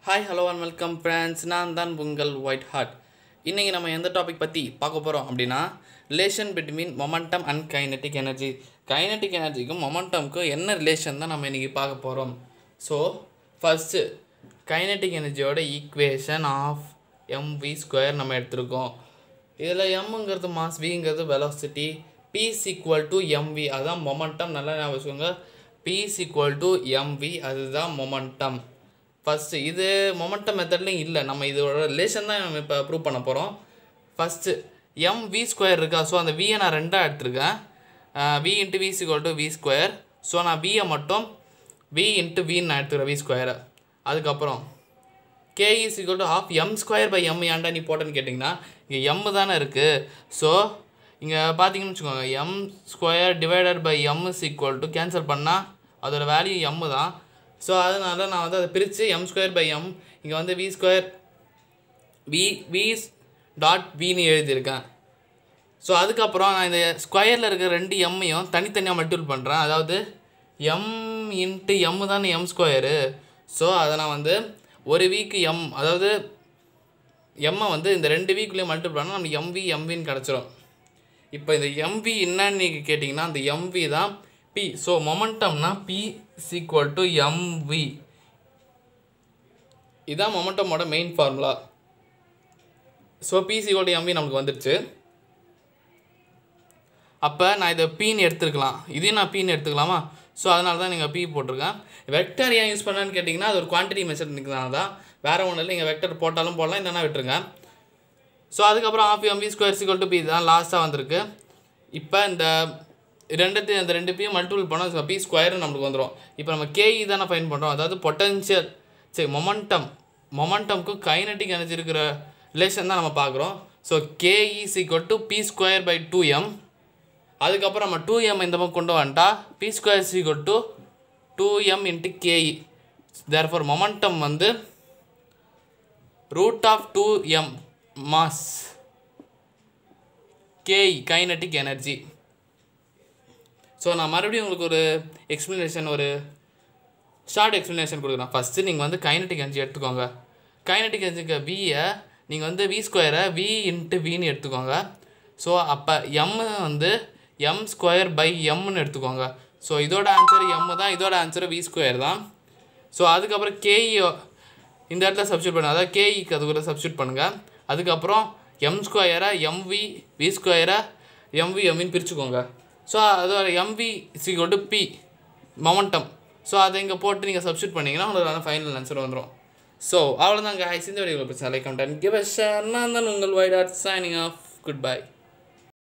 hi hello and welcome friends நான் தான் உங்கள் ஒயிட் ஹார்ட் இன்றைக்கி நம்ம எந்த டாபிக் பற்றி பார்க்க போகிறோம் அப்படின்னா relation between momentum and kinetic energy kinetic எனர்ஜிக்கும் மொமெண்டம்க்கும் என்ன ரிலேஷன் தான் நம்ம இன்றைக்கி பார்க்க போகிறோம் ஸோ ஃபஸ்ட்டு கைனட்டிக் எனர்ஜியோட ஈக்குவேஷன் ஆஃப் எம்வி ஸ்கொயர் நம்ம எடுத்திருக்கோம் இதில் எம்ங்கிறது மாஸ் விங்கிறது velocity P is equal to MV அதுதான் மொமெண்டம் நல்லா ஞாபகம் வச்சுக்கோங்க பீஸ் ஈக்குவல் டு எம்வி அதுதான் மொமெண்டம் ஃபஸ்ட்டு இது மொமெண்டம் மெத்தட்லையும் இல்லை நம்ம இதோட ரிலேஷன் தான் நம்ம இப்போ ப்ரூவ் பண்ண போகிறோம் ஃபஸ்ட்டு எம் வி ஸ்கொயர் இருக்கா ஸோ அந்த வியை நான் ரெண்டாக எடுத்திருக்கேன் V into V is equal to V square so நான் வியை மட்டும் வி இன்ட்டு வின்னு நான் எடுத்துக்கிறேன் வி ஸ்கொயரை அதுக்கப்புறம் K is equal to half M square by M ஏன்டா நீ போட்டேன்னு கேட்டிங்கன்னா இங்கே எம் தானே இருக்குது ஸோ இங்கே பார்த்தீங்கன்னு வச்சுக்கோங்க M square divided by M is equal to cancel பண்ணால் அதோட வேல்யூ எம் தான் ஸோ அதனால நான் வந்து அதை பிரித்து எம் ஸ்கொயர் பை எம் இங்கே வந்து V square V V dot வின்னு எழுதியிருக்கேன் ஸோ அதுக்கப்புறம் நான் இந்த ஸ்கொயரில் இருக்கிற ரெண்டு எம்மையும் தனித்தனியாக மல்டிபிள் பண்ணுறேன் அதாவது எம் இன்ட்டு எம் தானே எம் ஸ்கொயரு ஸோ அதை நான் வந்து ஒரு வீக்கு எம் அதாவது எம்மை வந்து இந்த ரெண்டு வீக்குள்ளேயே மல்டிபிள் பண்ணால் நமக்கு எம்வி எம்வின்னு கிடச்சிரும் இப்போ இந்த எம்வி என்னன்னு நீங்கள் கேட்டிங்கன்னா அந்த எம்வி தான் பி ஸோ மொமெண்டம்னா பி சீக்வல் டு எம்வி இதான் மொமெண்டமோட main formula so P is equal to MV நமக்கு வந்துருச்சு அப்போ நான் இதை பீன்னு எடுத்துருக்கலாம் இதையும் நான் பீன்னு எடுத்துக்கலாமா ஸோ அதனால தான் நீங்கள் பி போட்டிருக்கேன் வெக்டர் ஏன் யூஸ் பண்ணேன்னு கேட்டிங்கன்னா அது ஒரு குவான்டிட்டி மெஷர்னால தான் வேறு ஒன்றும் இல்லை நீங்கள் வெக்டர் போட்டாலும் போடலாம் இல்லைன்னா விட்டுருங்க ஸோ அதுக்கப்புறம் of MP square is equal to P தான் லாஸ்ட்டாக வந்திருக்கு இப்போ இந்த ரெண்டுத்தையும் அந்த ரெண்டு பியும் மல்டிபிள் பண்ணால் பி ஸ்கொயர் நம்மளுக்கு வந்துடும் இப்போ நம்ம கேஇ தானே ஃபைன் பண்ணுறோம் அதாவது பொட்டன்ஷியல் சரி மொமெண்டம் மொமெண்டம்க்கும் கைனட்டிக் எனர்ஜி இருக்கிற ரிலேஷன் தான் நம்ம பார்க்குறோம் so KE is equal to P square by two M அதுக்கப்புறம் நம்ம டூ எம் இந்த பக்கம் கொண்டு வந்துட்டா P square is equal to two M into KE therefore ஃபார் மொமெண்டம் வந்து root of two M mass KE kinetic energy so நான் மறுபடியும் உங்களுக்கு ஒரு எக்ஸ்ப்ளனேஷன் ஒரு ஷார்ட் எக்ஸ்ப்ளனேஷன் கொடுக்குறேன் ஃபஸ்ட்டு நீங்கள் வந்து கைனட்டிக் எனர்ஜி எடுத்துக்கோங்க கைனட்டிக் எனர்ஜிக்கு வியை நீங்கள் வந்து வி ஸ்கொயரை வி இன்ட்டு வின்னு எடுத்துக்கோங்க ஸோ அப்போ எம் வந்து எம் ஸ்கொயர் பை எம்னு எடுத்துக்கோங்க ஸோ இதோட ஆன்சர் எம் தான் இதோட ஆன்சர் வி ஸ்கொயர் தான் ஸோ அதுக்கப்புறம் கேஇ இந்த இடத்துல சப்ஸ்டியூட் பண்ணுங்கள் அதாவது கேஇக்கு அதுக்குள்ளே சப்ஸ்டியூட் பண்ணுங்கள் அதுக்கப்புறம் எம் ஸ்கொயரை எம்வி வி ஸ்கொயரை எம்வி எம்வின்னு பிரிச்சுக்கோங்க ஸோ அதோட எம்வி சிகோட்டு பி மொமெண்டம் ஸோ அதை இங்கே போட்டு நீங்கள் சப்ஸ்டியூட் பண்ணிங்கன்னா உங்களுக்கு ஃபைனல் ஆன்சர் வந்துடும் ஸோ அவ்வளோதாங்க ஐஸ் இந்த வீடியோ பிரச்சனை like comment give a share நான் தான் உங்கள் வைட் ஆர்ட் சைனிங் ஆஃப் குட் பை